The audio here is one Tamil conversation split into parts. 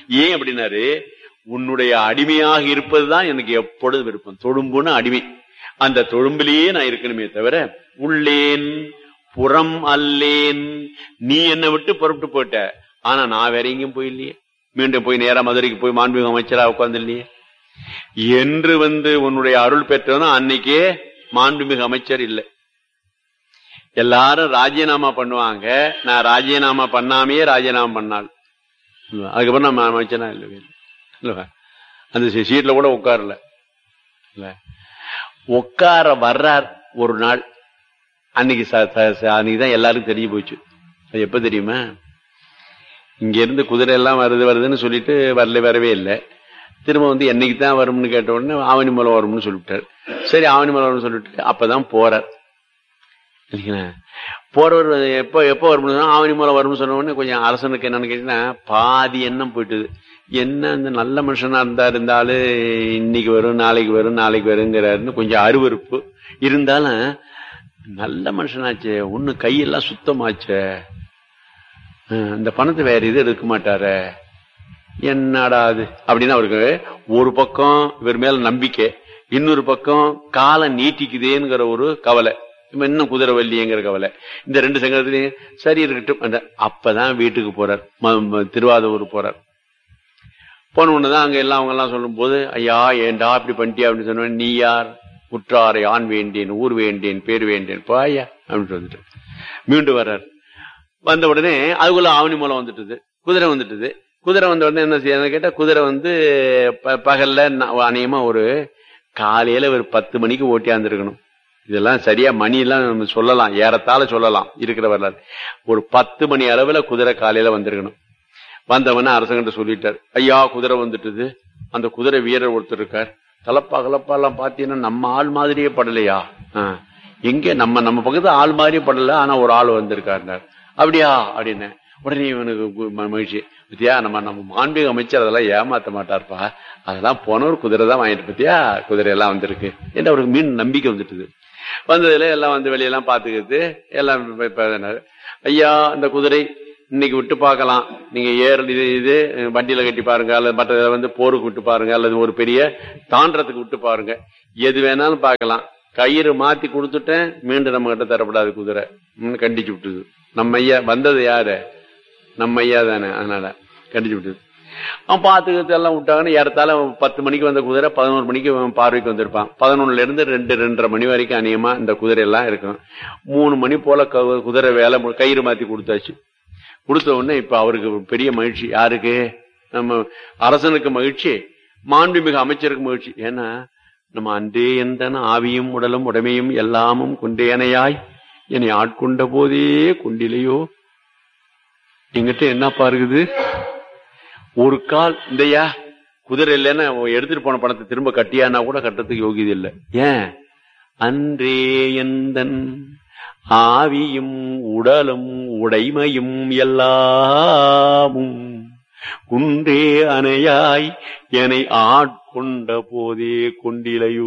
ஏன் அப்படின்னாரு உன்னுடைய அடிமையாக இருப்பதுதான் எனக்கு எப்பொழுது விருப்பம் தொழும்புன்னு அடிமை அந்த தொழும்பிலேயே நான் இருக்கணுமே தவிர உள்ளேன் புறம் அல்லேன் நீ என்னை விட்டு புறப்பட்டு போயிட்ட ஆனா நான் வேற எங்கேயும் போயில்லையே மீண்டும் போய் நேரா மதுரைக்கு போய் மாண்புமிகு அமைச்சரா உட்கார்ந்து இல்லையே என்று வந்து உன்னுடைய அருள் பெற்றவனும் அன்னைக்கே மாண்புமிகு அமைச்சர் இல்லை எல்லாரும் ராஜினாமா பண்ணுவாங்க நான் ராஜினாமா பண்ணாமையே ராஜினாமா பண்ணாள் அதுக்கப்புறம் நம்ம அமைச்சனா இல்லவே இல்லவா அந்த சீட்ல கூட உட்காரல இல்ல உட்கார வர்றார் ஒரு நாள் அன்னைக்கு அன்னைக்கு தான் எல்லாருக்கும் தெரிஞ்சு போச்சு அது எப்ப தெரியுமா இங்க இருந்து குதிரை எல்லாம் வருது வருதுன்னு சொல்லிட்டு வரல வரவே இல்லை திரும்ப வந்து என்னைக்கு தான் வரும்னு கேட்ட உடனே ஆவணி மூலம் வரும்னு சொல்லிவிட்டார் சரி ஆவணி மூலம் வரும்னு சொல்லிட்டு அப்பதான் போறார் இல்லைங்களா போறவர் எப்போ எப்போ வரும்னு ஆவணி மூலம் வரும்னு சொன்ன உடனே கொஞ்சம் அரசனுக்கு என்னன்னு கேட்டீங்கன்னா பாதி எண்ணம் போயிட்டுது என்ன இந்த நல்ல மனுஷனா இருந்தா இருந்தாலும் இன்னைக்கு வரும் நாளைக்கு வரும் நாளைக்கு வருங்கிறாருன்னு கொஞ்சம் அருவறுப்பு இருந்தாலும் நல்ல மனுஷனாச்சே ஒண்ணு கையெல்லாம் சுத்தமாச்சே இந்த பணத்தை வேற இது எடுக்க மாட்டார என்னடா அது அப்படின்னு அவருக்கு ஒரு பக்கம் இவர் மேல நம்பிக்கை இன்னொரு பக்கம் காலம் நீட்டிக்குதேங்கிற ஒரு கவலை இன்னும் குதிரை வள்ளிங்கிற கவலை இந்த ரெண்டு சங்கத்திலையும் சரி இருக்கட்டும் அந்த அப்பதான் வீட்டுக்கு போறார் திருவாதூர் போறார் போன உடனேதான் அங்க எல்லாம் அவங்க எல்லாம் சொல்லும் போது ஐயா ஏண்டா இப்படி பண்ணிட்டியா அப்படின்னு சொன்ன நீ யார் உற்றாரை ஆண் வேண்டேன் ஊர் வேண்டேன் பேர் வேண்டேன் பாயா அப்படின்னு சொல்லிட்டு மீண்டும் வர்றார் வந்த உடனே அதுக்குள்ள ஆவணி மூலம் வந்துட்டுது குதிரை வந்துட்டுது குதிரை வந்த உடனே என்ன செய்யணும் கேட்டா குதிரை வந்து பகல்ல அநேகமா ஒரு காலையில ஒரு பத்து மணிக்கு ஓட்டியாந்துருக்கணும் இதெல்லாம் சரியா மணி எல்லாம் நம்ம சொல்லலாம் ஏறத்தாழ சொல்லலாம் இருக்கிற வரலாறு ஒரு பத்து மணி அளவுல குதிரை காலையில வந்திருக்கணும் வந்தவன அரசங்கிட்ட சொல்லிட்டார் ஐயா குதிரை வந்துட்டுது அந்த குதிரை வீரர் ஒருத்தர் இருக்கார் தலப்பா கலப்பா எல்லாம் பாத்தீங்கன்னா நம்ம ஆள் மாதிரியே படலையா எங்க நம்ம நம்ம பக்கத்து ஆள் மாதிரியே படல ஆனா ஒரு ஆள் வந்திருக்காருனார் அப்படியா அப்படின்னு உடனே இவனுக்கு மகிழ்ச்சி பத்தியா நம்ம நம்ம மாண்பீக அமைச்சர் அதெல்லாம் ஏமாத்த மாட்டார்ப்பா அதெல்லாம் போனவர் குதிரை தான் வாங்கிட்டு பத்தியா குதிரை எல்லாம் வந்திருக்கு என்று அவருக்கு மீன் நம்பிக்கை வந்துட்டுது வந்ததுல எல்லாம் வந்து வெளியெல்லாம் பாத்துக்கிறது எல்லாம் ஐயா இந்த குதிரை இன்னைக்கு விட்டு பார்க்கலாம் நீங்க ஏர் இது இது வண்டியில கட்டி பாருங்க அல்லது மற்ற வந்து போருக்கு விட்டு பாருங்க அல்லது ஒரு பெரிய தாண்டறதுக்கு விட்டு பாருங்க எது வேணாலும் பார்க்கலாம் கயிறு மாத்தி கொடுத்துட்டேன் மீண்டும் நம்ம கிட்ட தரப்படாது குதிரை கண்டிச்சு விட்டுது நம்ம ஐயா வந்தது யாரு நம்ம ஐயா தானே அதனால கண்டிச்சு விட்டுது அவன் பாத்துக்கிறது எல்லாம் விட்டாங்கன்னு ஏறத்தால பத்து மணிக்கு வந்த குதிரை பதினோரு மணிக்கு பார்வைக்கு வந்திருப்பான் பதினொன்னுல இருந்து ரெண்டு ரெண்டரை மணி வரைக்கும் அநியமா இந்த குதிரை எல்லாம் இருக்கும் மூணு மணி போல குதிரை வேலை கயிறு மாத்தி கொடுத்தாச்சு கொடுத்த உடனே இப்ப அவருக்கு பெரிய மகிழ்ச்சி யாருக்கு நம்ம அரசனுக்கு மகிழ்ச்சி மாண்புமிகு அமைச்சருக்கு மகிழ்ச்சி ஏன்னா நம்ம அன்றே எந்த ஆவியும் உடலும் உடமையும் எல்லாமும் கொண்டேனையாய் என்னை ஆட்கொண்ட போதே கொண்டிலையோ எங்கிட்ட என்னப்பா இருக்குது ஒரு கால் இந்தையா குதிரை இல்லைன்னா எடுத்துட்டு போன பணத்தை திரும்ப கட்டியானா கூட கட்டுறதுக்கு யோகியது இல்லை ஏன் அன்றே எந்தன் ஆவியும் உடலும் உடைமையும் எல்லாமும் குன்றே அணையாய் என்னை ஆட்கொண்ட போதே கொண்டிலையோ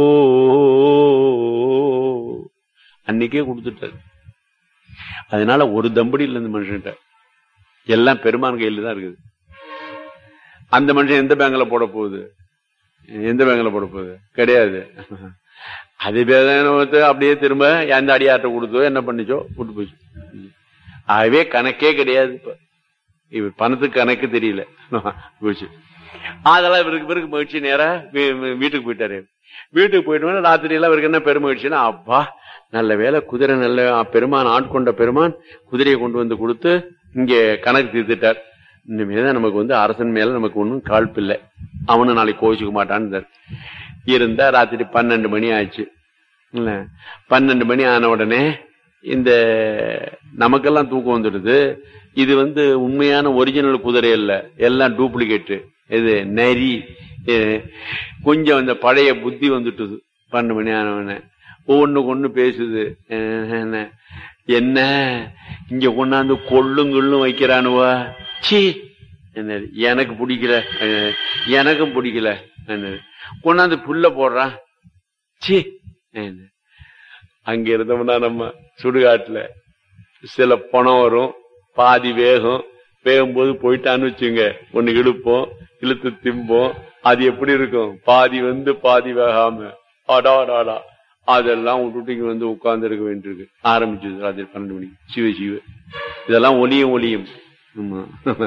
அன்னைக்கே கொடுத்துட்டாரு அதனால ஒரு தம்படி இல்லை இந்த மனுஷன்ட்ட எல்லாம் பெருமான் கையில தான் இருக்குது அந்த மனுஷன் எந்த பேங்க்ல போட போகுது எந்த பேங்க்ல போட போகுது கிடையாது அது பேதனத்தை அப்படியே திரும்ப எந்த அடியாட்ட கொடுத்தோ என்ன பண்ணிச்சோ விட்டு போச்சு ஆகவே கணக்கே கிடையாது இப்ப இவ பணத்துக்கு கணக்கு தெரியல போச்சு அதெல்லாம் இவருக்கு பிறகு மகிழ்ச்சி நேரா வீட்டுக்கு போயிட்டாரு வீட்டுக்கு போயிட்டு ராத்திரி எல்லாம் இவருக்கு என்ன பெருமகிழ்ச்சின்னா அப்பா நல்ல வேலை குதிரை நல்ல பெருமான் ஆட்கொண்ட பெருமான் குதிரையை கொண்டு வந்து கொடுத்து இங்க கணக்கு தீர்த்துட்டார் இனிமேதான் நமக்கு வந்து அரசன் மேல நமக்கு ஒன்றும் காழ்ப்பில்லை அவனும் நாளைக்கு கோவிச்சுக்க மாட்டான்னு இருந்தா ராத்திரி பன்னெண்டு மணி ஆச்சு இல்ல பன்னெண்டு மணி ஆன உடனே இந்த நமக்கெல்லாம் தூக்கம் வந்துடுது இது வந்து உண்மையான ஒரிஜினல் குதிரை இல்ல எல்லாம் டூப்ளிகேட்டு இது நரி கொஞ்சம் இந்த பழைய புத்தி வந்துட்டுது பன்னெண்டு மணி ஆனவன ஒவ்வொன்றுக்கு ஒண்ணு பேசுது என்ன இங்க கொண்டாந்து கொள்ளும் கொள்ளும் வைக்கிறானுவா சி எனக்கு பிடிக்கல எனக்கும் பிடிக்கல கொண்டாந்து புல்ல போடுறான் சி அங்க இருந்தோம்னா நம்ம சுடுகாட்டுல சில பணம் வரும் பாதி வேகம் வேகும்போது போயிட்டான்னு வச்சுங்க ஒண்ணு இழுப்போம் இழுத்து திம்போம் அது எப்படி இருக்கும் பாதி வந்து பாதி வேகாம அடாடாடா அதெல்லாம் விட்டுட்டு இங்க வந்து உட்கார்ந்து இருக்க வேண்டியிருக்கு ஆரம்பிச்சது ராத்திரி பன்னெண்டு மணிக்கு சிவ சிவ இதெல்லாம் ஒளியும் ஒளியும் ஆமா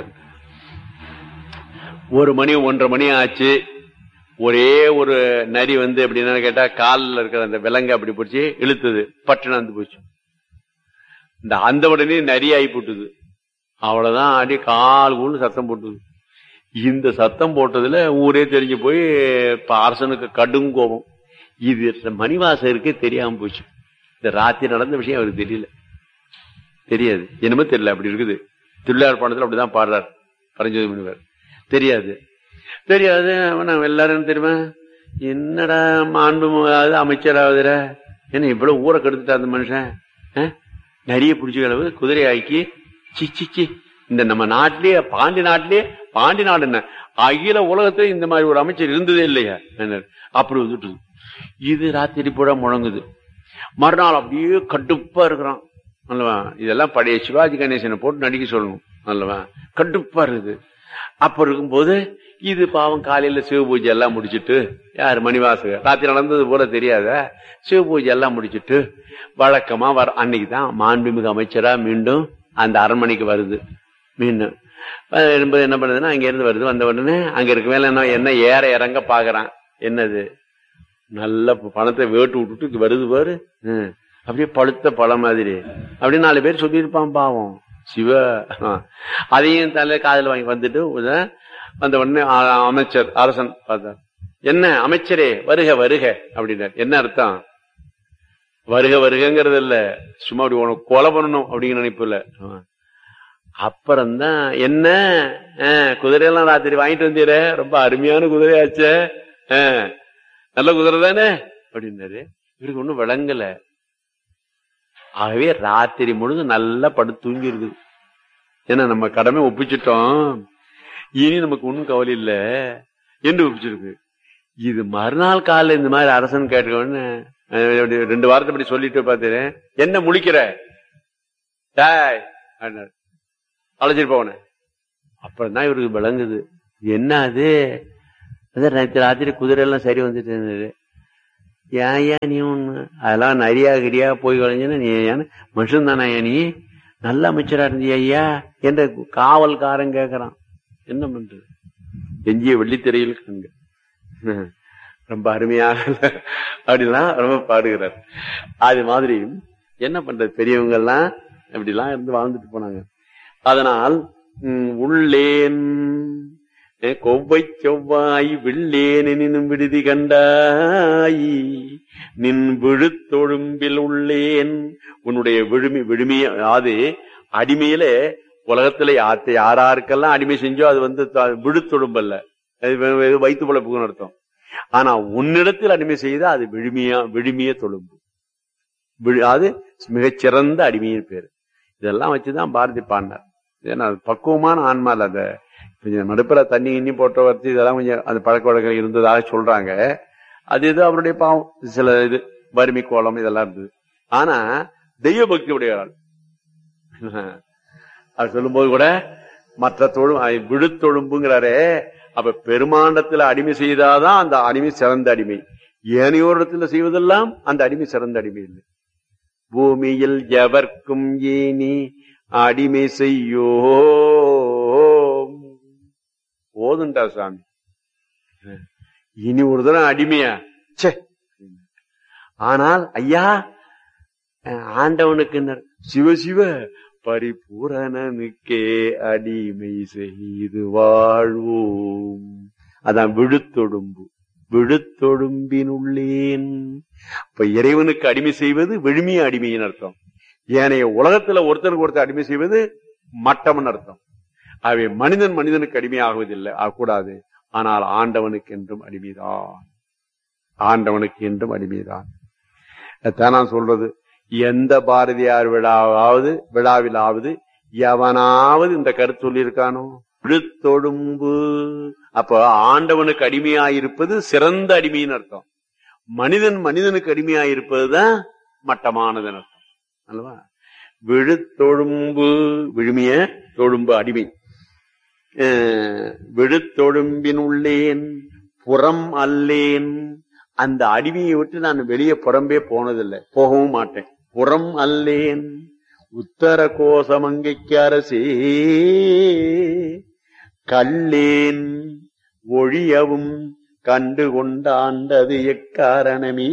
ஒரு மணி ஒன்றரை மணி ஆச்சு ஒரே ஒரு நரி வந்து எப்படின்னா கேட்டா காலில் இருக்கிற அந்த விலங்கு அப்படி பிடிச்சி இழுத்தது பட்டுன்னு வந்து போச்சு இந்த அந்த உடனே நரி ஆகி போட்டுது அவ்வளவுதான் அடி கால் கூண்டு சத்தம் போட்டுது இந்த சத்தம் போட்டதுல ஊரே தெரிஞ்சு போய் இப்ப அரசனுக்கு கடும் கோபம் இது மணிவாசகருக்கே தெரியாம போச்சு இந்த ராத்திரி நடந்த விஷயம் அவருக்கு தெரியல தெரியாது என்னமோ தெரியல அப்படி இருக்குது திருவிழார் பாடத்துல அப்படிதான் பாடுறார் பரஞ்சோதி முனிவர் தெரியாது தெரியாது அவன எல்லாரும் என்ன தெரியுமா என்னடா மாண்பு அது அமைச்சராவதுற என்ன இவ்வளவு ஊரை கெடுத்துட்டா அந்த மனுஷன் ஆ? நிறைய பிடிச்ச அளவு குதிரை ஆக்கி சி சி சி இந்த நம்ம நாட்டிலேயே பாண்டி நாட்டிலேயே பாண்டி நாடு என்ன அகில உலகத்துல இந்த மாதிரி ஒரு அமைச்சர் இருந்ததே இல்லையா என்ன அப்படி வந்துட்டு இது ராத்திரி பூரா முழங்குது மறுநாள் அப்படியே கடுப்பா இருக்கிறான் அல்லவா இதெல்லாம் பழைய சிவாஜி கணேசனை போட்டு நடிக்க சொல்லணும் அல்லவா கடுப்பா இருக்குது அப்ப இருக்கும்போது இது பாவம் காலையில சிவ பூஜை எல்லாம் முடிச்சிட்டு யார் மணிவாசகர் ராத்திரி நடந்தது போல தெரியாத சிவ பூஜை எல்லாம் முடிச்சிட்டு வழக்கமா வர அன்னைக்கு தான் மாண்புமிகு அமைச்சரா மீண்டும் அந்த அரண்மனைக்கு வருது மீண்டும் வரும்போது என்ன பண்ணுதுன்னா அங்க இருந்து வருது வந்த உடனே அங்க இருக்க மேல என்ன என்ன ஏற இறங்க பாக்குறான் என்னது நல்ல பணத்தை வேட்டு விட்டுட்டு இங்க வருது பாரு ஹம். அப்படியே பழுத்த பழம் மாதிரி அப்படியே நாலு பேர் சொல்லியிருப்பான் பாவம் சிவ ஆ. அதையும் தலை காதல் வாங்கி வந்துட்டு உத- வந்த உடனே அ- அமைச்சர் அரசன் பார்த்தார் என்ன அமைச்சரே வருக வருக அப்படின்னார் என்ன அர்த்தம் வருக வருகங்கிறது இல்ல சும்மா அப்படி உனக்கு கொலை பண்ணணும் அப்படிங்கிற நினைப்பு இல்ல ஆ. அப்புறம்தான் என்ன ஆ, குதிரையெல்லாம் ராத்திரி வாங்கிட்டு வந்தீரே ரொம்ப அருமையான குதிரையாச்சே ஆ, நல்ல குதிரை தானே அப்படின்னாரு இவருக்கு ஒண்ணும் விளங்கல ஆகவே ராத்திரி முழுதும் நல்லா படுத்து தூங்கி இருக்குது ஏன்னா நம்ம கடமை ஒப்பிச்சிட்டோம் இனி நமக்கு ஒண்ணும் கவலை இல்ல என்று ஒப்பிச்சிருக்கு இது மறுநாள் காலைல இந்த மாதிரி அரசன் கேட்டவொடனே அஹ், அப்படி ரெண்டு வாரத்தை அப்படி சொல்லிட்டு பார்த்தேன் என்ன முழிக்கிற டேய் அப்படின்னாரு. அழைச்சிட்டு போவன அப்புறம் தான் இவருக்கு விளங்குது என்ன அது அதான் நேற்று ராத்திரி குதிரை எல்லாம் சரி வந்துட்டு இருந்தது ஏன் ஏன் நீ ஒண்ணு அதெல்லாம் நிறையா கிரியா போய் கலைஞ்சுன்னா நீ ஏன் மனுஷன் தானே நீ நல்ல அமைச்சரா இருந்தியா ஐயா என்ற காவல்காரன் கேக்குறான் என்ன பண்றது எஞ்சிய வெள்ளித்திரையில் கண்க ரொம்ப அருமையாக அப்படிலாம் ரொம்ப பாடுகிறார் அது மாதிரி என்ன பண்றது பெரியவங்க எல்லாம் இப்படிலாம் இருந்து வாழ்ந்துட்டு போனாங்க அதனால் ம், உள்ளேன் ஏ, கொவ்வை செவ்வாய் வில்லேன் எனினும் விடுதி கண்டாய் நின் விழுத்தொழும்பில் உள்ளேன் உன்னுடைய விழுமி விழுமிய அதாவது அடிமையில உலகத்துல யாத்த யாராருக்கெல்லாம் அடிமை செஞ்சோ அது வந்து த- விழுத்தொழும்பல்ல அது வே- வே- வயிற்று பிழைப்புக்குன்னு அர்த்தம் ஆனா உன்னிடத்தில் அடிமை செய்தா அது விழுமியா விழுமிய தொழும்பு விழு- அது மிகச்சிறந்த அடிமையின் பேரு இதெல்லாம் வச்சுதான் பாரதி பாடினார் ஏன்னா அது பக்குவமான ஆன்மால அந்த கொஞ்சம் நடுப்புல தண்ணி இன்னி போட்ட வச்சு இதெல்லாம் கொஞ்சம் அந்த பழக்க வழக்கம் இருந்ததாக சொல்றாங்க அது இது அவருடைய பாவம் சில இது வறுமை கோலம் இதெல்லாம் இருந்தது ஆனா தெய்வ பக்தி உடையவரால் அவர் சொல்லும்போது கூட மற்ற தொழு விழுத்தொழும்புங்கிறாரே அப்ப பெருமாண்டத்துல அடிமை செய்தாதான் அந்த அடிமை சிறந்த அடிமை ஏனையோரிடத்துல செய்வதெல்லாம் அந்த அடிமை சிறந்த அடிமை இல்லை பூமியில் எவர்க்கும் ஏனி அடிமை செய்யோ போதுண்டா சாமி இனி ஒரு தடவை அடிமையா ச்சே ஆனால் ஐயா அஹ், ஆண்டவனுக்கு என்ன சிவ சிவ பரிபூரணனுக்கே அடிமை செய்து வாழ்வோம் அதான் விழுத்தொடும்பு விழுத்தொடும்பினுள்ளேன் இப்ப இறைவனுக்கு அடிமை செய்வது விழுமிய அடிமையின் அர்த்தம் ஏனைய உலகத்துல ஒருத்தருக்கு ஒருத்தர் அடிமை செய்வது மட்டம்னு அர்த்தம் ஆகவே மனிதன் மனிதனுக்கு அடிமையாகுவதில்லை ஆகக்கூடாது ஆனால் ஆண்டவனுக்கு என்றும் அடிமைதான் ஆண்டவனுக்கு என்றும் அடிமைதான் அதான் நான் சொல்றது எந்த பாரதியார் விழாவாவது விழாவிலாவது எவனாவது இந்த கருத்து சொல்லியிருக்கானோ விழுத்தொடும்பு அப்ப ஆண்டவனுக்கு அடிமையாயிருப்பது சிறந்த அடிமைன்னு அர்த்தம் மனிதன் மனிதனுக்கு அடிமையாயிருப்பதுதான் மட்டமானதுன்னு அர்த்தம் அல்லவா விழுத்தொழும்பு விழுமிய தொழும்பு அடிமை அஹ், விழுத்தொழும்பின் உள்ளேன் புறம் அல்லேன் அந்த அடிமையை விட்டு நான் வெளியே புறம்பே போனதில்லை போகவும் மாட்டேன் புறம் அல்லேன் உத்தர கோசமங்கைக்கு அரசே கல்லேன் ஒழியவும் கண்டு கொண்டாண்டது எக்காரணமே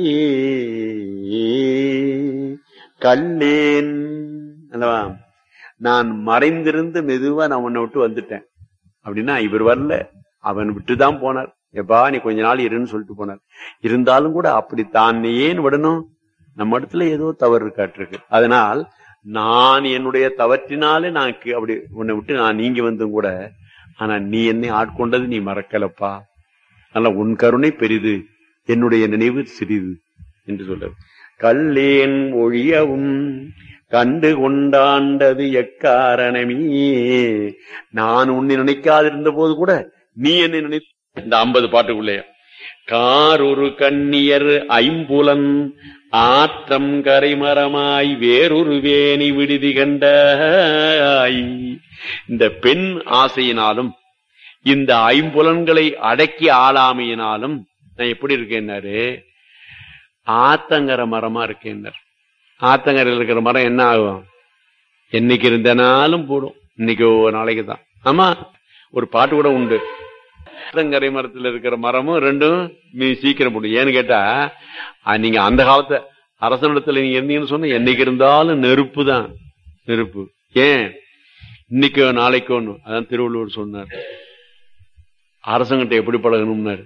கல்லேன் அல்லவா நான் மறைந்திருந்து மெதுவா நான் உன்னை விட்டு வந்துட்டேன் அப்படின்னா இவர் வரல அவன் விட்டுதான் போனார் எப்பா நீ கொஞ்ச நாள் இருன்னு சொல்லிட்டு போனார் இருந்தாலும் கூட அப்படி தான் ஏன் விடணும் நம்ம இடத்துல ஏதோ தவறு இருக்காட்டிருக்கு அதனால் நான் என்னுடைய தவற்றினாலே நான் கி- அப்படி உன்னை விட்டு நான் நீங்கி வந்தும் கூட ஆனா நீ என்னை ஆட்கொண்டது நீ மறக்கலப்பா அதனால உன் கருணை பெரிது என்னுடைய நினைவு சிறிது என்று சொல்றது கல்லேன் ஒழியவும் கண்டு கொண்டாண்டது எக்காரணமே நான் உன்னை நினைக்காதிருந்த போது கூட நீ என்னை நினை இந்த ஐம்பது பாட்டுக்குள்ளே காரொரு கண்ணியர் ஐம்புலன் ஆற்றம் கரைமரமாய் வேறொரு வேணி விடுதி கண்டாய் இந்த பெண் ஆசையினாலும் இந்த ஐம்புலன்களை அடக்கி ஆளாமையினாலும் நான் எப்படி இருக்கேன்னாரு ஆத்தங்கர மரமா இருக்கேன்னார் ஆத்தங்கரையில் இருக்கிற மரம் என்ன ஆகும் என்னைக்கு இருந்தனாலும் போடும் இன்னைக்கு ஒரு நாளைக்கு தான் ஆமா ஒரு பாட்டு கூட உண்டு ஆத்தங்கரை மரத்துல இருக்கிற மரமும் ரெண்டும் நீ சீக்கிரம் போடும் ஏன்னு கேட்டா அஹ், நீங்க அந்த காலத்து அரசனிடத்துல நீங்க இருந்தீங்கன்னு சொன்னா என்னைக்கு இருந்தாலும் நெருப்பு தான் நெருப்பு ஏன் இன்னைக்கோ நாளைக்கோ ஒண்ணு அதான் திருவள்ளுவர் சொன்னார் அரசங்கிட்ட எப்படி பழகணும்னாரு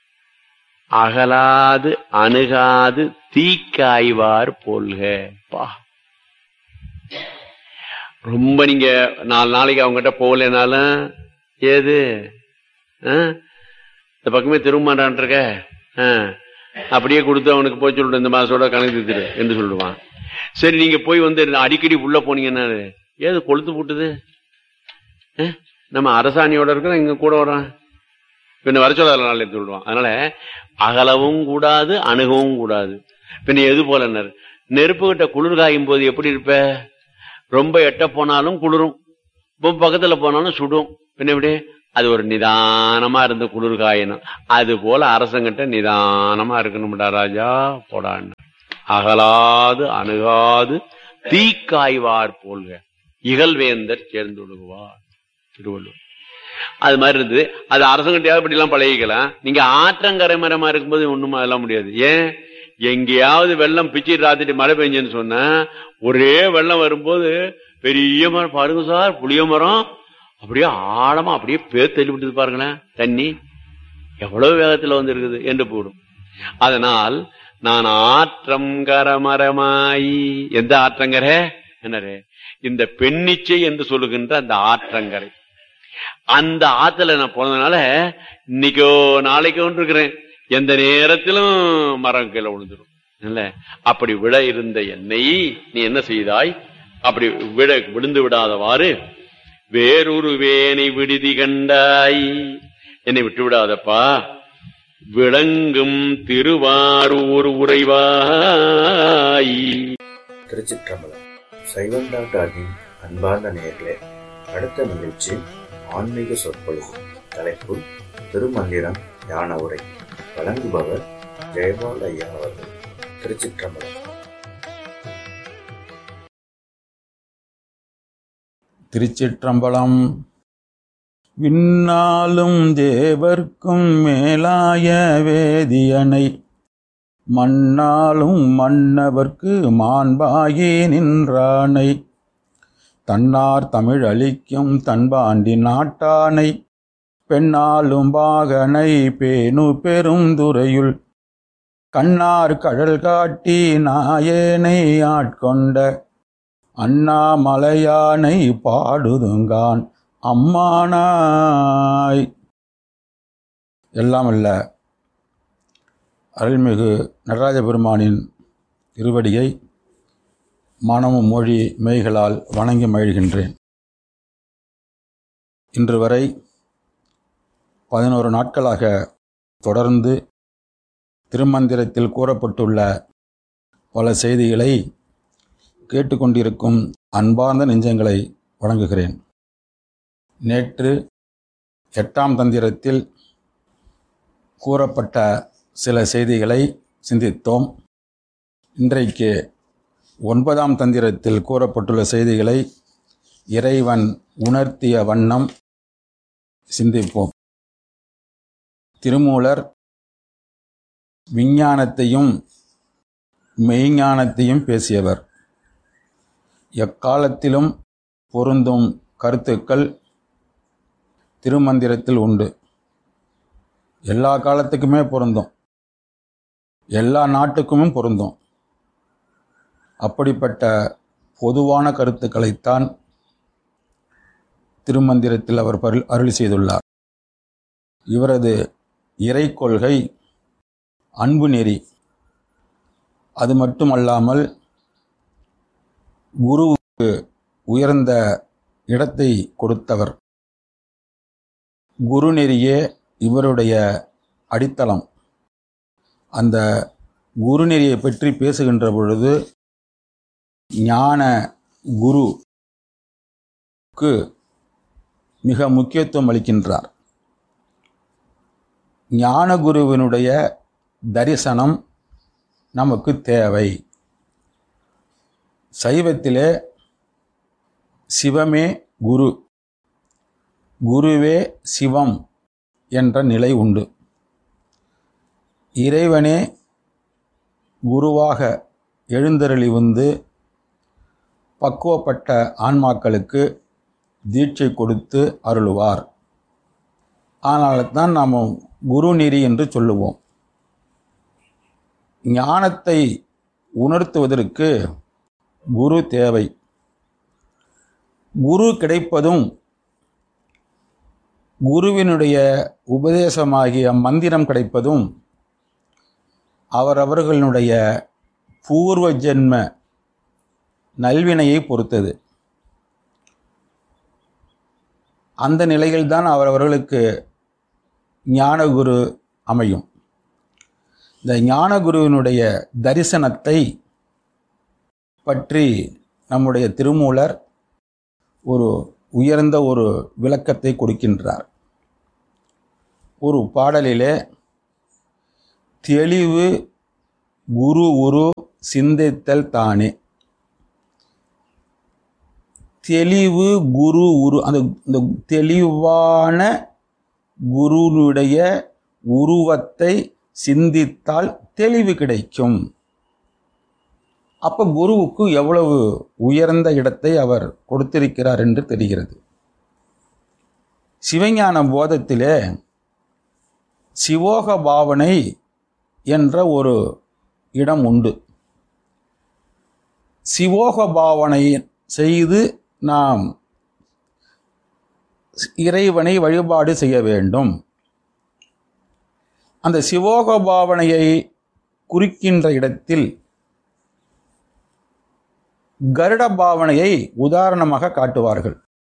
அகலாது அணுகாது தீக்காய்வார் போல்க பா ரொம்ப நீங்க நாலு நாளைக்கு அவங்ககிட்ட போகலைனாலும் ஏது ஆ? இந்த பக்கமே திரும்ப இருக்க ஆ. அப்படியே கொடுத்து அவனுக்கு போய் சொல்லிட்டு இந்த மாசோட கணக்கு தீர்த்துரு என்று சொல்லுவான் சரி நீங்க போய் வந்து அடிக்கடி உள்ள போனீங்கன்னா ஏது கொளுத்து போட்டுது ஆ? நம்ம அரசாணியோட இருக்கிறோம் இங்க கூட வரான் பின்ன வர சொல்லாத நாள் எடுத்து சொல்லுவான் அதனால அகலவும் கூடாது அணுகவும் கூடாது பின்ன எது போலனர் நெருப்பு கிட்ட குளிர் காயும் போது எப்படி இருப்ப ரொம்ப எட்ட போனாலும் குளிரும் ரொம்ப பக்கத்துல போனாலும் சுடும் பின்ன எப்படி அது ஒரு நிதானமா இருந்து குளிர் காயணும் அது போல அரசங்கிட்ட நிதானமா இருக்கணும்டா ராஜா போடான்னு அகலாது அணுகாது தீக்காய்வார் போல்க இகழ்வேந்தர் சேர்ந்து விடுவார் திருவள்ளுவர் அது மாதிரி இருந்தது அது அரசங்கிட்டையாவது இப்படி எல்லாம் பழகிக்கலாம் நீங்க ஆற்றங்கரை மரமா இருக்கும்போது ஒண்ணும் அதெல்லாம் முடியாது ஏன் எங்கேயாவது வெள்ளம் பிச்சு ராத்திட்டு மழை பெஞ்சுன்னு சொன்னா ஒரே வெள்ளம் வரும்போது பெரிய மரம் பாருங்க சார் புளிய மரம் அப்படியே ஆழமா அப்படியே பேர் தள்ளி விட்டுது பாருங்களேன் தண்ணி எவ்வளவு வேகத்துல வந்து இருக்குது என்று போடும் அதனால் நான் ஆற்றங்கரமரமாய் எந்த ஆற்றங்கரை என்னரே இந்த பெண்ணிச்சை என்று சொல்லுகின்ற அந்த ஆற்றங்கரை அந்த ஆத்துல நான் போனதுனால இன்னைக்கோ நாளைக்கோ இருக்கிறேன் எந்த நேரத்திலும் மரம் கீழே விழுந்துடும் இல்ல அப்படி விட இருந்த என்னை நீ என்ன செய்தாய் அப்படி விட விழுந்து விடாதவாறு வேறொரு வேனை விடுதி கண்டாய் என்னை விட்டு விடாதப்பா விளங்கும் திருவாரூர் உறைவாய் திருச்சிற்றம்பலம் சைவம் டாக்டர் அர்ஜுன் அன்பார்ந்த நேயர்களே அடுத்த நிகழ்ச்சி ஆன்மீக சொற்பொழிவு தலைப்பு திருமந்திரம் ஞான உரை வழங்குபவர் ஜெயபால் ஐயா அவர்கள் திருச்சிற்றம்பலம் திருச்சிற்றம்பலம் விண்ணாலும் தேவர்க்கும் மேலாய வேதியனை மண்ணாலும் மன்னவர்க்கு மாண்பாகி நின்றானை தன்னார் தமிழ் அளிக்கும் தன்பாண்டி நாட்டானை பெண்ணாலும் பாகனை பேணு பெருந்துறையுள் கண்ணார் கழல் காட்டி நாயேனை ஆட்கொண்ட அண்ணாமலையானை பாடுதுங்கான் அம்மானாய் எல்லாம் அல்ல அருள்மிகு நடராஜ பெருமானின் திருவடியை மனமும் மொழி மெய்களால் வணங்கி மகிழ்கின்றேன் இன்று வரை பதினோரு நாட்களாக தொடர்ந்து திருமந்திரத்தில் கூறப்பட்டுள்ள பல செய்திகளை கேட்டுக்கொண்டிருக்கும் அன்பார்ந்த நெஞ்சங்களை வணங்குகிறேன் நேற்று எட்டாம் தந்திரத்தில் கூறப்பட்ட சில செய்திகளை சிந்தித்தோம் இன்றைக்கு ஒன்பதாம் தந்திரத்தில் கூறப்பட்டுள்ள செய்திகளை இறைவன் உணர்த்திய வண்ணம் சிந்திப்போம் திருமூலர் விஞ்ஞானத்தையும் மெய்ஞானத்தையும் பேசியவர் எக்காலத்திலும் பொருந்தும் கருத்துக்கள் திருமந்திரத்தில் உண்டு எல்லா காலத்துக்குமே பொருந்தும் எல்லா நாட்டுக்குமே பொருந்தும் அப்படிப்பட்ட பொதுவான கருத்துக்களைத்தான் திருமந்திரத்தில் அவர் பருள் அருள் செய்துள்ளார் இவரது இறை கொள்கை அன்பு நெறி அது மட்டுமல்லாமல் குருவுக்கு உயர்ந்த இடத்தை கொடுத்தவர் குருநெறியே இவருடைய அடித்தளம் அந்த குருநெறியை பற்றி பேசுகின்ற பொழுது ஞான குருக்கு மிக முக்கியத்துவம் அளிக்கின்றார் ஞான குருவினுடைய தரிசனம் நமக்கு தேவை சைவத்திலே சிவமே குரு குருவே சிவம் என்ற நிலை உண்டு இறைவனே குருவாக எழுந்தருளி வந்து பக்குவப்பட்ட ஆன்மாக்களுக்கு தீட்சை கொடுத்து அருளுவார் ஆனால் தான் நாம் குருநெறி என்று சொல்லுவோம் ஞானத்தை உணர்த்துவதற்கு குரு தேவை குரு கிடைப்பதும் குருவினுடைய உபதேசமாகிய மந்திரம் கிடைப்பதும் அவரவர்களுடைய பூர்வ ஜென்ம நல்வினையை பொறுத்தது அந்த நிலையில்தான் அவரவர்களுக்கு ஞானகுரு அமையும் இந்த ஞானகுருவினுடைய தரிசனத்தை பற்றி நம்முடைய திருமூலர் ஒரு உயர்ந்த ஒரு விளக்கத்தை கொடுக்கின்றார் ஒரு பாடலிலே தெளிவு குரு உரு சிந்தித்தல் தானே தெளிவு குரு உரு அந்த இந்த தெளிவான குருனுடைய உருவத்தை சிந்தித்தால் தெளிவு கிடைக்கும் அப்ப குருவுக்கு எவ்வளவு உயர்ந்த இடத்தை அவர் கொடுத்திருக்கிறார் என்று தெரிகிறது சிவஞான போதத்திலே சிவோக பாவனை என்ற ஒரு இடம் உண்டு சிவோக பாவனை செய்து நாம் இறைவனை வழிபாடு செய்ய வேண்டும் அந்த சிவோக பாவனையை குறிக்கின்ற இடத்தில் கருட பாவனையை உதாரணமாக காட்டுவார்கள்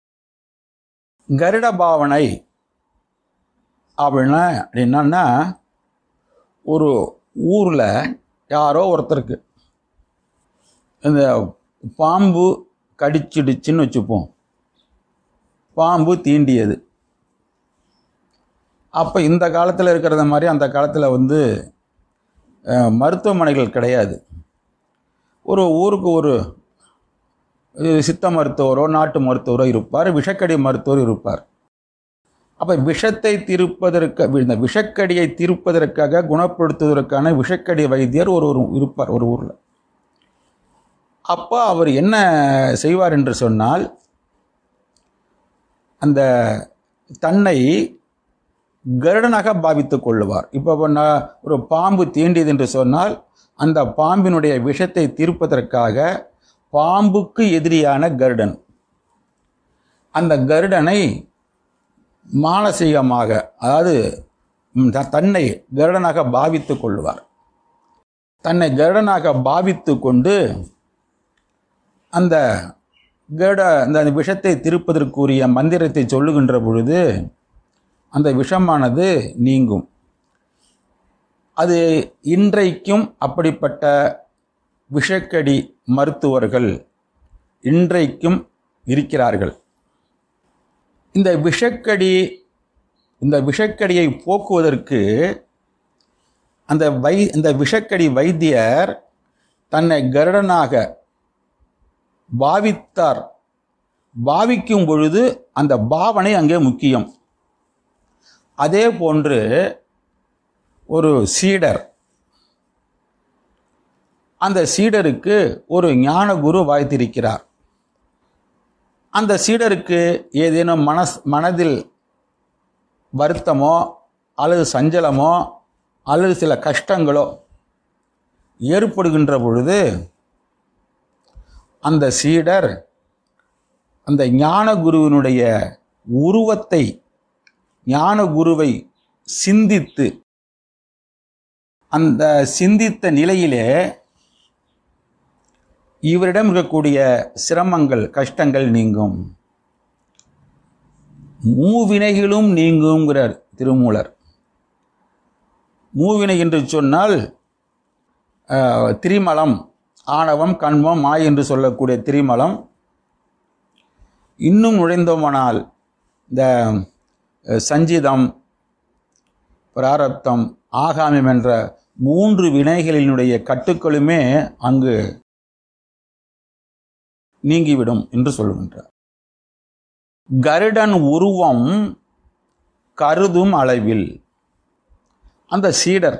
கருட பாவனை அப்படின்னா என்னன்னா ஒரு ஊரில் யாரோ ஒருத்தருக்கு இந்த பாம்பு கடிச்சிடுச்சுன்னு வச்சுப்போம் பாம்பு தீண்டியது அப்போ இந்த காலத்தில் இருக்கிறத மாதிரி அந்த காலத்தில் வந்து அஹ், மருத்துவமனைகள் கிடையாது ஒரு ஊருக்கு ஒரு அஹ், சித்த மருத்துவரோ நாட்டு மருத்துவரோ இருப்பார் விஷக்கடி மருத்துவர் இருப்பார் அப்போ விஷத்தை தீர்ப்பதற்கு இந்த விஷக்கடியை தீர்ப்பதற்காக குணப்படுத்துவதற்கான விஷக்கடி வைத்தியர் ஒரு ஒரு இருப்பார் ஒரு ஊரில் அப்போ அவர் என்ன செய்வார் என்று சொன்னால் அந்த தன்னை கருடனாக பாவித்துக் கொள்ளுவார் இப்போ நான் ஒரு பாம்பு தீண்டியது என்று சொன்னால் அந்த பாம்பினுடைய விஷத்தை தீர்ப்பதற்காக பாம்புக்கு எதிரியான கருடன் அந்த கருடனை மானசீகமாக அதாவது ம், த- தன்னை கருடனாக பாவித்துக் கொள்வார் தன்னை கருடனாக பாவித்து கொண்டு அந்த கருட அந்த விஷத்தை திருப்பதற்குரிய மந்திரத்தை சொல்லுகின்ற பொழுது அந்த விஷமானது நீங்கும் அது இன்றைக்கும் அப்படிப்பட்ட விஷக்கடி மருத்துவர்கள் இன்றைக்கும் இருக்கிறார்கள் இந்த விஷக்கடி இந்த விஷக்கடியை போக்குவதற்கு அந்த வை இந்த விஷக்கடி வைத்தியர் தன்னை கருடனாக பாவித்தார் பாவிக்கும் பொழுது அந்த பாவனை அங்கே முக்கியம் அதே போன்று ஒரு சீடர் அந்த சீடருக்கு ஒரு ஞான குரு வாய்த்திருக்கிறார் அந்த சீடருக்கு ஏதேனும் மனஸ் மனதில் வருத்தமோ அல்லது சஞ்சலமோ அல்லது சில கஷ்டங்களோ ஏற்படுகின்ற பொழுது அந்த சீடர் அந்த ஞான குருவினுடைய உருவத்தை ஞான குருவை சிந்தித்து அந்த சிந்தித்த நிலையிலே இவரிடம் இருக்கக்கூடிய சிரமங்கள் கஷ்டங்கள் நீங்கும் மூவினைகளும் நீங்குங்கிறார் திருமூலர் மூவினை என்று சொன்னால் அஹ், திரிமலம் ஆணவம் கண்மம் மாய் என்று சொல்லக்கூடிய திரிமலம் இன்னும் நுழைந்தோமானால் இந்த அஹ், சஞ்சிதம் பிராரப்தம் ஆகாமியம் என்ற மூன்று வினைகளினுடைய கட்டுக்களுமே அங்கு நீங்கிவிடும் என்று சொல்லுகின்றார் கருடன் உருவம் கருதும் அளவில் அந்த சீடர்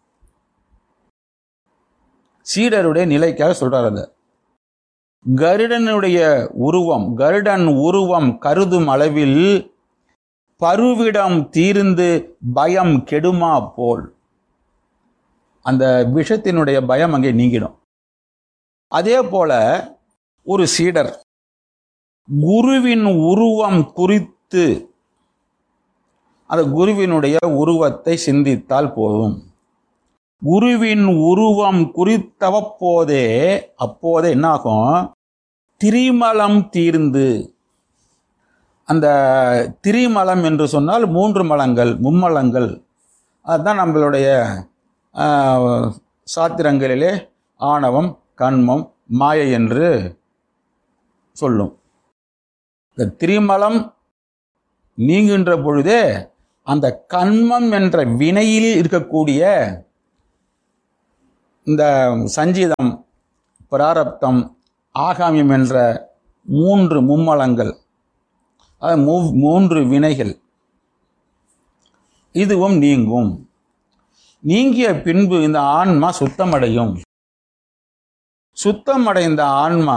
சீடருடைய நிலைக்காக சொல்றார் அது கருடனுடைய உருவம் கருடன் உருவம் கருதும் அளவில் பருவிடம் தீர்ந்து பயம் கெடுமா போல் அந்த விஷத்தினுடைய பயம் அங்கே நீங்கிடும் அதே போல ஒரு சீடர் குருவின் உருவம் குறித்து அந்த குருவினுடைய உருவத்தை சிந்தித்தால் போதும் குருவின் உருவம் குறித்தவப்போதே அப்போதே என்னாகும் திரிமலம் தீர்ந்து அந்த திரிமலம் என்று சொன்னால் மூன்று மலங்கள் மும்மலங்கள் அதுதான் நம்மளுடைய ஆஹ், சாத்திரங்களிலே ஆணவம் கண்மம் மாயை என்று சொல்லும் இந்த திரிமலம் நீங்குகின்ற பொழுதே அந்த கண்மம் என்ற வினையில் இருக்கக்கூடிய இந்த சஞ்சீதம் பிராரப்தம் ஆகாமியம் என்ற மூன்று மும்மலங்கள் அது மூ- மூன்று வினைகள் இதுவும் நீங்கும் நீங்கிய பின்பு இந்த ஆன்மா சுத்தமடையும் சுத்தமடைந்த ஆன்மா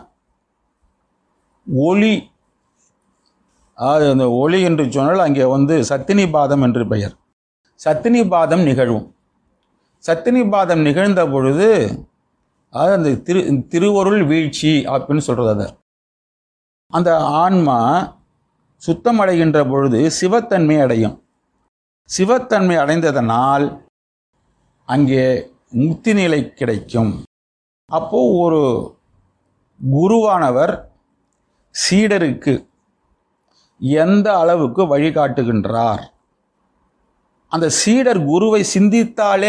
ஒளி அதாவது அந்த ஒளி என்று சொன்னால் அங்கே வந்து சத்தினிபாதம் என்று பெயர் சத்தினிபாதம் நிகழும் சத்தினிபாதம் நிகழ்ந்த பொழுது அதாவது அந்த திரு திருவருள் வீழ்ச்சி அப்படின்னு சொல்றது அதை அந்த ஆன்மா சுத்தமடைகின்ற பொழுது சிவத்தன்மை அடையும் சிவத்தன்மை அடைந்ததனால் அங்கே முக்தி நிலை கிடைக்கும் அப்போ ஒரு குருவானவர் சீடருக்கு எந்த அளவுக்கு வழிகாட்டுகின்றார் அந்த சீடர் குருவை சிந்தித்தாலே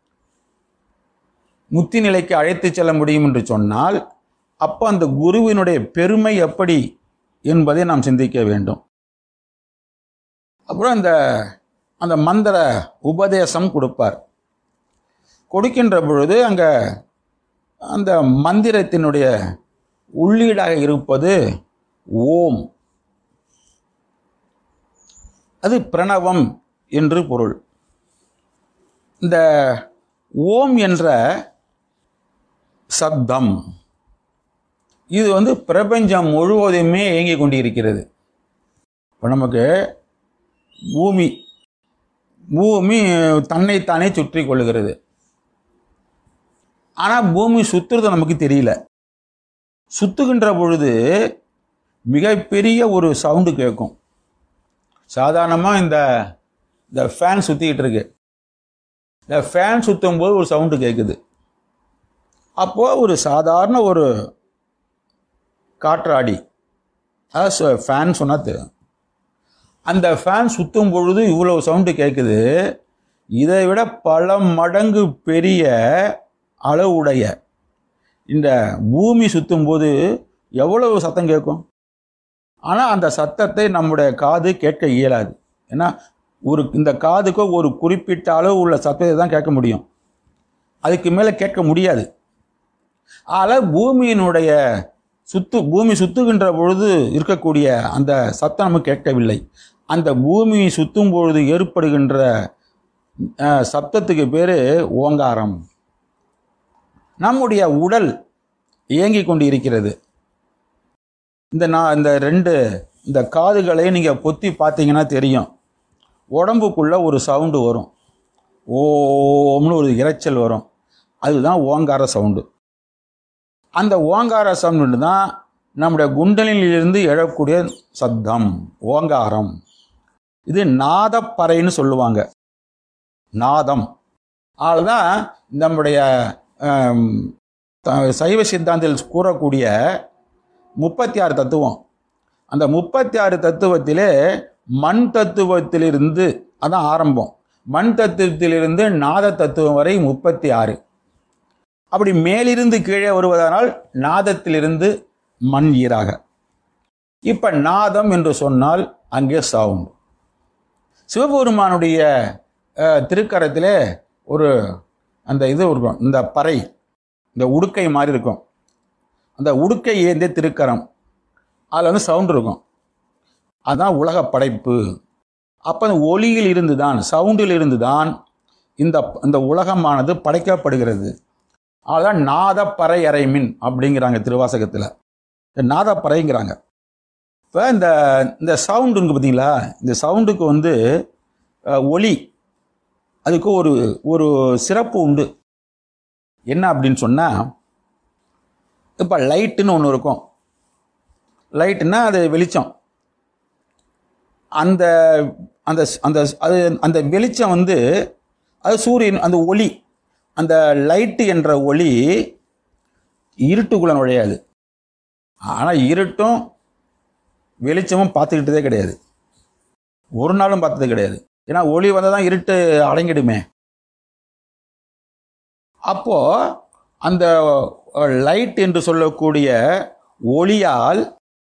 முத்தி நிலைக்கு அழைத்து செல்ல முடியும் என்று சொன்னால் அப்போ அந்த குருவினுடைய பெருமை எப்படி என்பதை நாம் சிந்திக்க வேண்டும் அப்புறம் இந்த அந்த மந்திர உபதேசம் கொடுப்பார் கொடுக்கின்ற பொழுது அங்கே அந்த மந்திரத்தினுடைய உள்ளீடாக இருப்பது ஓம் அது பிரணவம் என்று பொருள் இந்த ஓம் என்ற சப்தம் இது வந்து பிரபஞ்சம் முழுவதுமே இயங்கிக் கொண்டிருக்கிறது இப்போ நமக்கு பூமி பூமி தன்னைத்தானே சுற்றி கொள்ளுகிறது ஆனால் பூமி சுற்றுறது நமக்கு தெரியல சுத்துகின்ற பொழுது மிகப்பெரிய ஒரு சவுண்டு கேட்கும் சாதாரணமாக இந்த இந்த ஃபேன் சுற்றிக்கிட்டு இருக்கு இந்த ஃபேன் சுற்றும் போது ஒரு சவுண்டு கேட்குது அப்போது ஒரு சாதாரண ஒரு காற்றாடி அதாவது ஃபேன் சொன்னா தெரியும் அந்த ஃபேன் சுற்றும் பொழுது இவ்வளோ சவுண்டு கேட்குது இதை விட பல மடங்கு பெரிய அளவுடைய இந்த பூமி சுற்றும் போது எவ்வளவு சத்தம் கேட்கும் ஆனால் அந்த சத்தத்தை நம்முடைய காது கேட்க இயலாது ஏன்னா ஒரு இந்த காதுக்கு ஒரு குறிப்பிட்ட அளவு உள்ள சத்தத்தை தான் கேட்க முடியும் அதுக்கு மேலே கேட்க முடியாது ஆனால் பூமியினுடைய சுத்து பூமி சுத்துகின்ற பொழுது இருக்கக்கூடிய அந்த சத்தம் நமக்கு கேட்கவில்லை அந்த பூமி சுத்தும் பொழுது ஏற்படுகின்ற அஹ், சப்தத்துக்கு பேர் ஓங்காரம் நம்முடைய உடல் இயங்கிக் கொண்டு இருக்கிறது இந்த நான் இந்த ரெண்டு இந்த காதுகளை நீங்கள் பொத்தி பார்த்தீங்கன்னா தெரியும் உடம்புக்குள்ள ஒரு சவுண்டு வரும் ஓம்னு ஒரு இரைச்சல் வரும் அதுதான் ஓங்கார சவுண்டு அந்த ஓங்கார சவுண்டு தான் நம்முடைய குண்டலிலிருந்து எழக்கூடிய சத்தம் ஓங்காரம் இது நாதப்பறைன்னு சொல்லுவாங்க நாதம் அதுதான் நம்முடைய ஆம், த- சைவ சித்தாந்தத்தில் கூறக்கூடிய முப்பத்தி ஆறு தத்துவம் அந்த முப்பத்தி ஆறு தத்துவத்திலே மண் தத்துவத்திலிருந்து அதான் ஆரம்பம் மண் தத்துவத்திலிருந்து நாத தத்துவம் வரை முப்பத்தி ஆறு அப்படி மேலிருந்து கீழே வருவதனால் நாதத்திலிருந்து மண் ஈராக இப்ப நாதம் என்று சொன்னால் அங்கே சவுண்ட் சிவபெருமானுடைய அஹ், திருக்கரத்திலே ஒரு அந்த இது இருக்கும் இந்த பறை இந்த உடுக்கை மாதிரி இருக்கும் அந்த உடுக்கை ஏந்திய திருக்கரம் அதில் வந்து சவுண்ட் இருக்கும் அதுதான் உலக படைப்பு அப்போ அந்த ஒளியில் இருந்து தான் சவுண்டில் இருந்து தான் இந்த இந்த உலகமானது படைக்கப்படுகிறது அதுதான் நாதப்பறை அறைமின் அப்படிங்கிறாங்க திருவாசகத்தில் இந்த நாதப்பறைங்கிறாங்க இப்போ இந்த இந்த சவுண்டு இருக்கு பார்த்தீங்களா இந்த சவுண்டுக்கு வந்து அஹ், ஒலி அதுக்கு ஒரு ஒரு சிறப்பு உண்டு என்ன அப்படின்னு சொன்னால் இப்போ லைட்டுன்னு ஒன்று இருக்கும் லைட்டுன்னா அது வெளிச்சம் அந்த அந்த அந்த அது அந்த வெளிச்சம் வந்து அது சூரியன் அந்த ஒளி அந்த லைட்டு என்ற ஒளி இருட்டுக்குள்ள நுழையாது ஆனால் இருட்டும் வெளிச்சமும் பார்த்துக்கிட்டதே கிடையாது ஒரு நாளும் பார்த்தது கிடையாது ஏன்னா ஒளி வந்தால் தான் இருட்டு அடங்கிடுமே அப்போ அந்த லைட் என்று சொல்லக்கூடிய ஒளியால்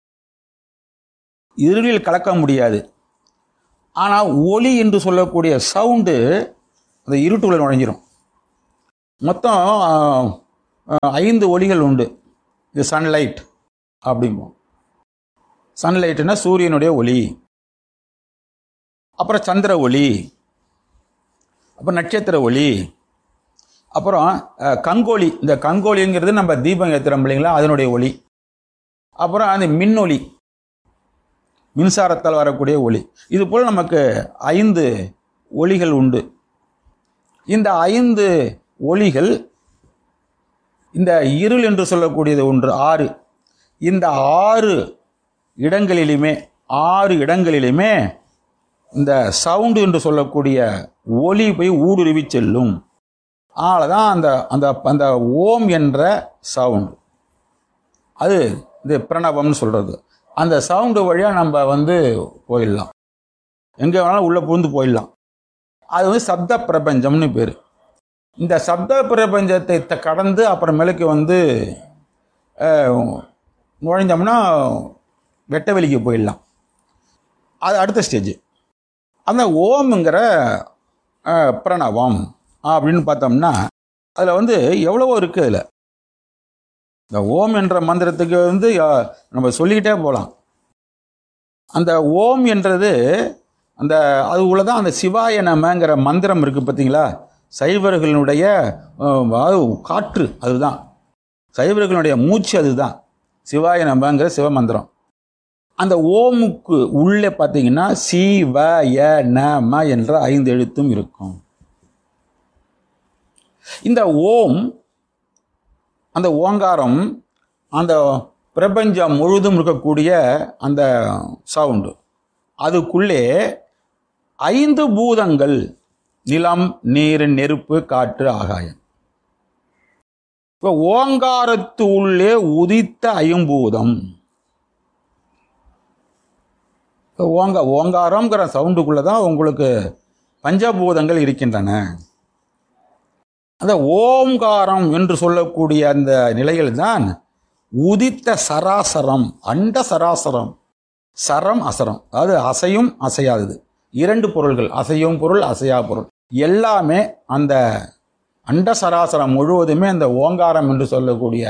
இருளில் கலக்க முடியாது ஆனால் ஒளி என்று சொல்லக்கூடிய சவுண்டு அந்த இருட்டுக்குள்ள நுழைஞ்சிரும் மொத்தம் ஆஹ், ஆஹ், ஐந்து ஒளிகள் உண்டு இது சன்லைட் அப்படிம்போம் சன்லைட்னா சூரியனுடைய ஒளி அப்புறம் சந்திர ஒளி அப்புறம் நட்சத்திர ஒளி அப்புறம் அஹ், கங்கோலி இந்த கங்கோலிங்கிறது நம்ம தீபம் ஏற்றுறோம் இல்லைங்களா அதனுடைய ஒளி அப்புறம் அந்த மின்னொளி மின்சாரத்தால் வரக்கூடிய ஒளி இது போல் நமக்கு ஐந்து ஒளிகள் உண்டு இந்த ஐந்து ஒளிகள் இந்த இருள் என்று சொல்லக்கூடியது ஒன்று ஆறு இந்த ஆறு இடங்களிலுமே ஆறு இடங்களிலுமே இந்த சவுண்டு என்று சொல்லக்கூடிய ஒலி போய் ஊடுருவி செல்லும் தான் அந்த அந்த அந்த ஓம் என்ற சவுண்ட் அது இது பிரணவம்னு சொல்கிறது அந்த சவுண்டு வழியாக நம்ம வந்து போயிடலாம் எங்கே வேணாலும் உள்ளே புகுந்து போயிடலாம் அது வந்து சப்த பிரபஞ்சம்னு பேர் இந்த சப்த பிரபஞ்சத்தை த- கடந்து அப்புறமேலுக்கு வந்து அஹ், நுழைஞ்சோம்னா வெட்ட வெளிக்கு போயிடலாம் அது அடுத்த ஸ்டேஜ் அந்த ஓம்ங்கிற அஹ், பிரணவம் அப்படின்னு பார்த்தோம்னா அதில் வந்து எவ்வளவோ இருக்குது அதில் இந்த ஓம் என்ற மந்திரத்துக்கு வந்து அஹ், நம்ம சொல்லிக்கிட்டே போகலாம் அந்த ஓம் என்றது அந்த அது உள்ளதான் அந்த சிவாய நமங்கிற மந்திரம் இருக்குது பார்த்தீங்களா சைவர்களுடைய அஹ், அது காற்று அதுதான் சைவர்களுடைய மூச்சு அதுதான் சிவாய நமங்கிற சிவமந்திரம் அந்த ஓமுக்கு உள்ளே பார்த்தீங்கன்னா சி வ ய ந ம என்ற ஐந்து எழுத்தும் இருக்கும் இந்த ஓம் அந்த ஓங்காரம் அந்த பிரபஞ்சம் முழுதும் இருக்கக்கூடிய அந்த சவுண்டு அதுக்குள்ளே ஐந்து பூதங்கள் நிலம் நீர் நெருப்பு காற்று ஆகாயம் இப்போ ஓங்காரத்து உள்ளே உதித்த ஐம்பூதம் இப்போ ஓங்க ஓங்காரங்கிற சவுண்டுக்குள்ளே தான் உங்களுக்கு பஞ்சபூதங்கள் இருக்கின்றன அந்த ஓம்காரம் என்று சொல்லக்கூடிய அந்த நிலையில் தான் உதித்த சராசரம் அண்ட சராசரம் சரம் அசரம் அதாவது அசையும் அசையாதது இரண்டு பொருள்கள் அசையும் பொருள் அசையா பொருள் எல்லாமே அந்த அண்ட சராசரம் முழுவதுமே அந்த ஓங்காரம் என்று சொல்லக்கூடிய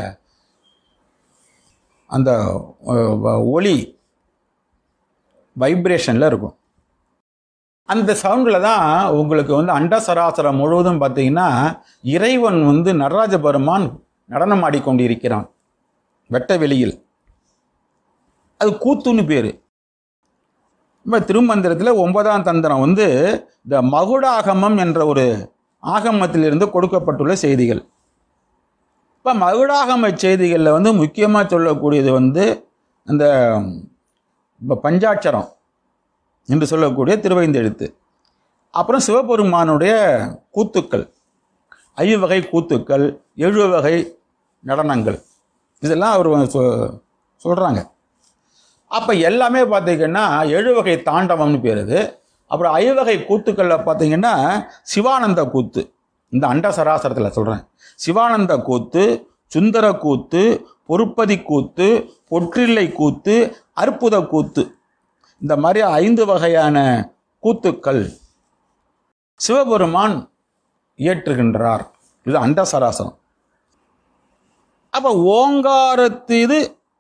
அந்த அஹ், ஒலி வைப்ரேஷனில் இருக்கும் அந்த சவுண்டில் தான் உங்களுக்கு வந்து அண்ட சராசரம் முழுவதும் பார்த்தீங்கன்னா இறைவன் வந்து நடராஜ பெருமான் நடனம் ஆடிக்கொண்டிருக்கிறான் வெட்ட வெளியில் அது கூத்துன்னு பேர் இப்போ திருமந்திரத்தில் ஒன்பதாம் தந்திரம் வந்து இந்த மகுடாகமம் என்ற ஒரு ஆகமத்திலிருந்து கொடுக்கப்பட்டுள்ள செய்திகள் இப்போ மகுடாகம செய்திகளில் வந்து முக்கியமாக சொல்லக்கூடியது வந்து அந்த இப்போ பஞ்சாட்சரம் என்று சொல்லக்கூடிய திருவைந்தெழுத்து அப்புறம் சிவபெருமானுடைய கூத்துக்கள் ஐவகை கூத்துக்கள் ஏழு வகை நடனங்கள் இதெல்லாம் அவர் சொ- சொல்றாங்க அப்போ எல்லாமே பார்த்தீங்கன்னா ஏழு வகை தாண்டவம்னு பேர் இது அப்புறம் ஐவகை கூத்துக்களில் பார்த்தீங்கன்னா சிவானந்த கூத்து இந்த அண்ட சராசரத்தில் சொல்கிறேன் சிவானந்த கூத்து சுந்தர கூத்து பொறுப்பதி கூத்து பொற்றில்லை கூத்து அற்புத கூத்து இந்த மாதிரி ஐந்து வகையான கூத்துக்கள் சிவபெருமான் இயற்றுகின்றார் இது அண்ட சராசரம் அப்ப ஓங்காரத்து இது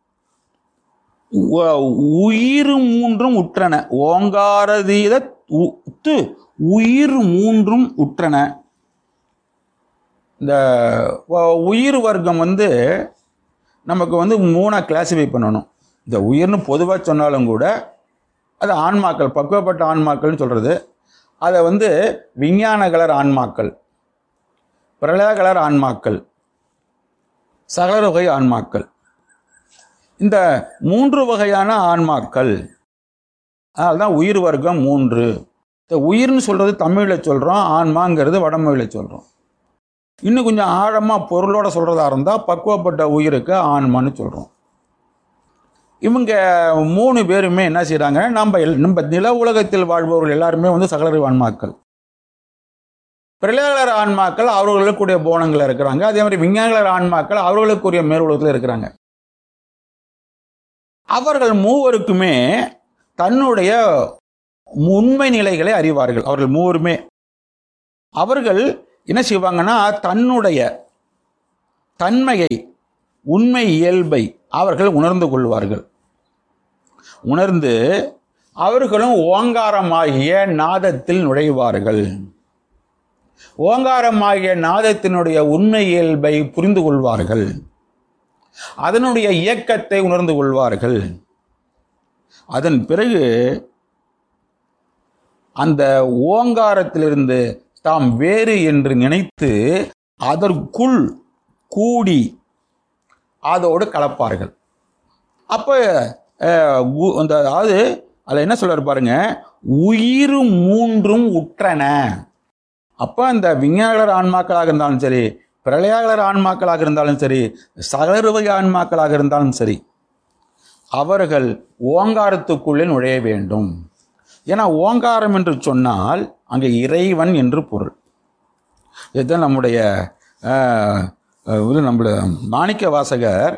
உ- உயிர் மூன்றும் உற்றன ஓங்காரதீத உத்து உயிர் மூன்றும் உற்றன இந்த வ- உயிர் வர்க்கம் வந்து நமக்கு வந்து மூணாக கிளாசிஃபை பண்ணணும் இந்த உயிர்னு பொதுவாக சொன்னாலும் கூட அது ஆன்மாக்கள் பக்குவப்பட்ட ஆன்மாக்கள்னு சொல்கிறது அதை வந்து விஞ்ஞான கலர் ஆன்மாக்கள் பிரளய கலர் ஆன்மாக்கள் சகல வகை ஆன்மாக்கள் இந்த மூன்று வகையான ஆன்மாக்கள் அதனால தான் உயிர் வர்க்கம் மூன்று இந்த உயிர்னு சொல்கிறது தமிழில் சொல்கிறோம் ஆன்மாங்கிறது வடமொழியில் சொல்கிறோம் இன்னும் கொஞ்சம் ஆழமாக பொருளோட சொல்கிறதா இருந்தால் பக்குவப்பட்ட உயிருக்கு ஆன்மான்னு சொல்கிறோம் இவங்க மூணு பேருமே என்ன செய்கிறாங்க நம்ம எல்- நம்ம நில உலகத்தில் வாழ்பவர்கள் எல்லாருமே வந்து சகலரி ஆன்மாக்கள் பிரளயகலர் ஆன்மாக்கள் அவர்களுக்குரிய போனங்கள் இருக்கிறாங்க அதே மாதிரி விஞ்ஞானகலர் ஆன்மாக்கள் அவர்களுக்குரிய மேல் உலகத்தில் இருக்கிறாங்க அவர்கள் மூவருக்குமே தன்னுடைய உண்மை நிலைகளை அறிவார்கள் அவர்கள் மூவருமே அவர்கள் என்ன செய்வாங்கன்னா தன்னுடைய தன்மையை உண்மை இயல்பை அவர்கள் உணர்ந்து கொள்வார்கள் உணர்ந்து அவர்களும் ஓங்காரமாகிய நாதத்தில் நுழைவார்கள் ஓங்காரமாகிய நாதத்தினுடைய உண்மை இயல்பை புரிந்து கொள்வார்கள் அதனுடைய இயக்கத்தை உணர்ந்து கொள்வார்கள் அதன் பிறகு அந்த ஓங்காரத்திலிருந்து தாம் வேறு என்று நினைத்து அதற்குள் கூடி அதோடு கலப்பார்கள் அப்போ அந்த அதாவது அதில் என்ன சொல்றாரு பாருங்க உயிர் மூன்றும் உற்றன அப்போ அந்த விஞ்ஞானகலர் ஆன்மாக்களாக இருந்தாலும் சரி பிரளயாகலர் ஆன்மாக்களாக இருந்தாலும் சரி சகலருவை ஆன்மாக்களாக இருந்தாலும் சரி அவர்கள் ஓங்காரத்துக்குள்ளே நுழைய வேண்டும் ஏன்னா ஓங்காரம் என்று சொன்னால் அங்கே இறைவன் என்று பொருள் இதுதான் நம்முடைய ஆஹ், ஆஹ், இது நம்முடைய மாணிக்க வாசகர்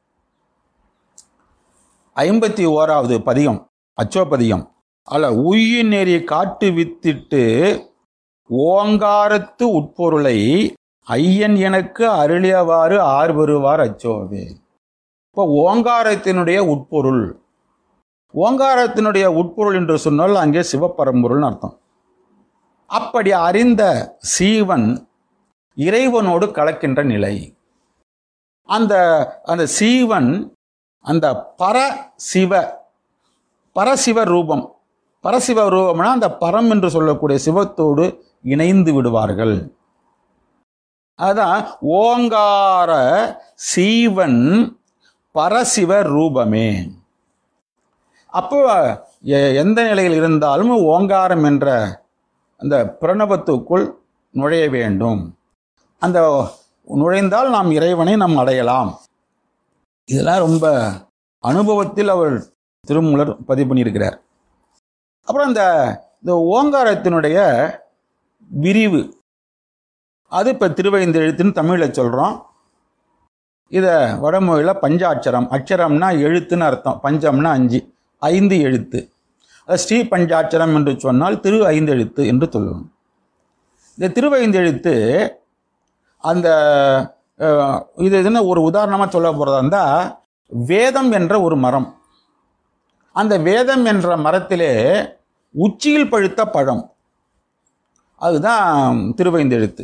ஐம்பத்தி ஓராவது பதிகம் அச்சோபதிகம் அல்ல உயிர் நெறி காட்டு வித்திட்டு ஓங்காரத்து உட்பொருளை ஐயன் எனக்கு அருளியவாறு ஆர்வருவார் அச்சோவே இப்போ ஓங்காரத்தினுடைய உட்பொருள் ஓங்காரத்தினுடைய உட்பொருள் என்று சொன்னால் அங்கே சிவபரம்பொருள்னு அர்த்தம் அப்படி அறிந்த சீவன் இறைவனோடு கலக்கின்ற நிலை அந்த அந்த சீவன் அந்த பர சிவ பரசிவ ரூபம் பரசிவ ரூபம்னா அந்த பரம் என்று சொல்லக்கூடிய சிவத்தோடு இணைந்து விடுவார்கள் அதான் ஓங்கார சீவன் பரசிவ ரூபமே அப்போ எ- எந்த நிலையில் இருந்தாலும் ஓங்காரம் என்ற அந்த பிரணவத்துக்குள் நுழைய வேண்டும் அந்த நுழைந்தால் நாம் இறைவனை நாம் அடையலாம் இதெல்லாம் ரொம்ப அனுபவத்தில் அவர் திருமூலர் பதிவு பண்ணியிருக்கிறார் அப்புறம் இந்த இந்த ஓங்காரத்தினுடைய விரிவு அது இப்போ திருவைந்தெழுத்துன்னு தமிழில் சொல்கிறோம் இதை வடமொழியில் பஞ்சாட்சரம் அட்சரம்னா எழுத்துன்னு அர்த்தம் பஞ்சம்னா அஞ்சு ஐந்து எழுத்து அது ஸ்ரீ பஞ்சாட்சரம் என்று சொன்னால் திரு ஐந்தெழுத்து என்று சொல்லுவோம் இந்த திருவைந்தெழுத்து அந்த அஹ், இது என்ன ஒரு உதாரணமாக சொல்ல போகிறதா இருந்தால் வேதம் என்ற ஒரு மரம் அந்த வேதம் என்ற மரத்திலே உச்சியில் பழுத்த பழம் அதுதான் திருவைந்தெழுத்து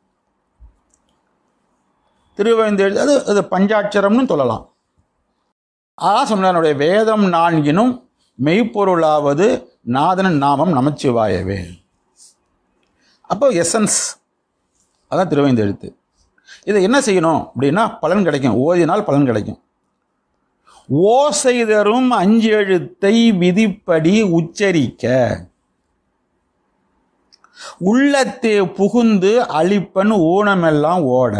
திருவைந்தெழுத்து அது அது பஞ்சாட்சரம்னு சொல்லலாம் அதான் சொன்னாருடைய வேதம் நான்கினும் மெய்ப்பொருளாவது நாதன் நாமம் நமச்சிவாயவே அப்போ எசன்ஸ் அதான் திருவைந்தெழுத்து இதை என்ன செய்யணும் அப்படின்னா பலன் கிடைக்கும் ஓதினால் பலன் கிடைக்கும் ஓசை தரும் அஞ்செழுத்தை விதிப்படி உச்சரிக்க உள்ளத்தே புகுந்து அழிப்பன் ஊனமெல்லாம் ஓட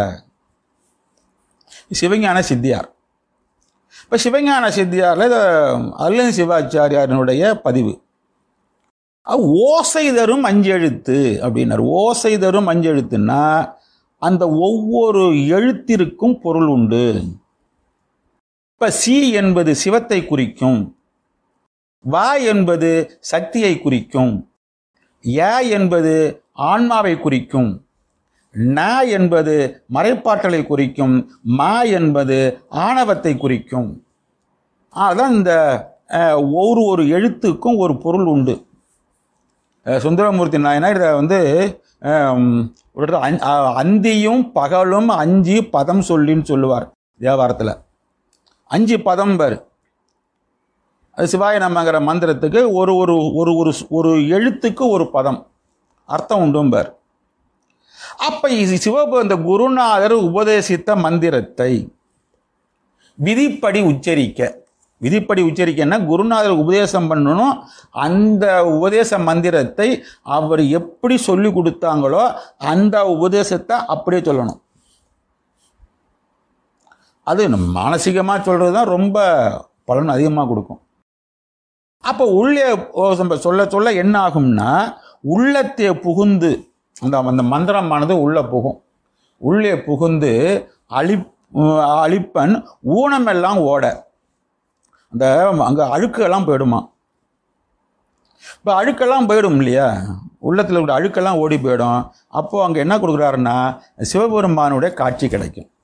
சிவஞான சித்தியார் இப்போ சிவஞான சித்தியாரில் இது அருளன் சிவாச்சாரியாரினுடைய பதிவு அது ஓசை தரும் அஞ்செழுத்து அப்படின்னார் ஓசை தரும் அஞ்செழுத்துன்னா அந்த ஒவ்வொரு எழுத்திற்கும் பொருள் உண்டு இப்ப சி என்பது சிவத்தை குறிக்கும் வா என்பது சக்தியை குறிக்கும் ய என்பது ஆன்மாவை குறிக்கும் ந என்பது மறைப்பாற்றலை குறிக்கும் மா என்பது ஆணவத்தை குறிக்கும் அதான் இந்த அஹ், ஒரு ஒரு எழுத்துக்கும் ஒரு பொருள் உண்டு அஹ், சுந்தரமூர்த்தி நாயனார் இதை வந்து அஹ், ஒரு இடத்துல அஞ்- அஹ், அந்தியும் பகலும் அஞ்சு பதம் சொல்லின்னு சொல்லுவார் தேவாரத்தில் அஞ்சு பதம் பாரு அது சிவாய நமங்கிற மந்திரத்துக்கு ஒரு ஒரு ஒரு ஒரு ஒரு எழுத்துக்கு ஒரு பதம் அர்த்தம் உண்டும் பார் அப்ப இது சிவபு அந்த குருநாதர் உபதேசித்த மந்திரத்தை விதிப்படி உச்சரிக்க விதிப்படி உச்சரிக்கன்னா குருநாதர் உபதேசம் பண்ணணும் அந்த உபதேச மந்திரத்தை அவர் எப்படி சொல்லி கொடுத்தாங்களோ அந்த உபதேசத்தை அப்படியே சொல்லணும் அது மானசீகமாக சொல்கிறது தான் ரொம்ப பலன் அதிகமாக கொடுக்கும் அப்போ உள்ளே ஓ, நம்ம சொல்ல சொல்ல என்ன ஆகும்னா உள்ளத்தே புகுந்து அந்த அந்த மந்திரமானது உள்ளே புகும் உள்ளே புகுந்து அழி அழிப்பன் ஊனமெல்லாம் ஓட அந்த அங்கே அழுக்கெல்லாம் போயிடுமா இப்போ அழுக்கெல்லாம் போயிடும் இல்லையா உள்ளத்தில் உள்ள அழுக்கெல்லாம் ஓடி போயிடும் அப்போது அங்கே என்ன கொடுக்குறாருன்னா சிவபெருமானுடைய காட்சி கிடைக்கும்